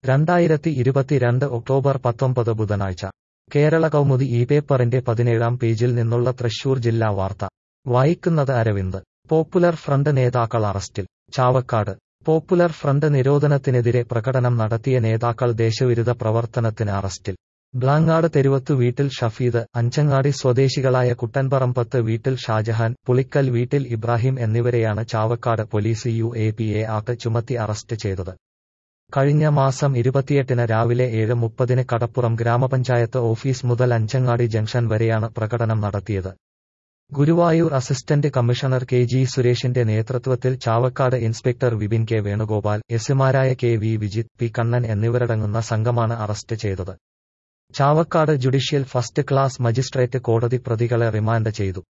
രണ്ടായിരത്തി ഇരുപത്തിരണ്ട് ഒക്ടോബർ പത്തൊമ്പത് ബുധനാഴ്ച കേരള കൗമുദി ഈ പേപ്പറിന്റെ പതിനേഴാം പേജിൽ നിന്നുള്ള തൃശൂർ ജില്ലാ വാർത്ത വായിക്കുന്നത് അരവിന്ദ് പോപ്പുലർ ഫ്രണ്ട് നേതാക്കൾ അറസ്റ്റിൽ ചാവക്കാട് പോപ്പുലർ ഫ്രണ്ട് നിരോധനത്തിനെതിരെ പ്രകടനം നടത്തിയ നേതാക്കൾ ദേശവിരുദ്ധ പ്രവർത്തനത്തിന് അറസ്റ്റിൽ ബ്ലാങ്ങാട് തെരുവത്തു വീട്ടിൽ ഷഫീദ് അഞ്ചങ്ങാടി സ്വദേശികളായ കുട്ടൻപറമ്പത്ത് വീട്ടിൽ ഷാജഹാൻ പുളിക്കൽ വീട്ടിൽ ഇബ്രാഹിം എന്നിവരെയാണ് Chavakkad police U A P A act ചുമത്തി അറസ്റ്റ് ചെയ്തത് കഴിഞ്ഞ മാസം ഇരുപത്തിയെട്ടിന് രാവിലെ ഏഴ് മുപ്പതിന് കടപ്പുറം ഗ്രാമപഞ്ചായത്ത് ഓഫീസ് മുതൽ അഞ്ചങ്ങാടി ജംഗ്ഷൻ വരെയാണ് പ്രകടനം നടത്തിയത് Guruvayur assistant commissioner K G സുരേഷിന്റെ നേതൃത്വത്തിൽ ചാവക്കാട് ഇൻസ്പെക്ടർ വിപിൻ കെ വേണുഗോപാൽ എസ്മാരായ K V Vijith P Kannan എന്നിവരടങ്ങുന്ന സംഘമാണ് അറസ്റ്റ് ചെയ്തത് Chavakkad judicial first class magistrate കോടതി പ്രതികളെ റിമാൻഡ് ചെയ്തു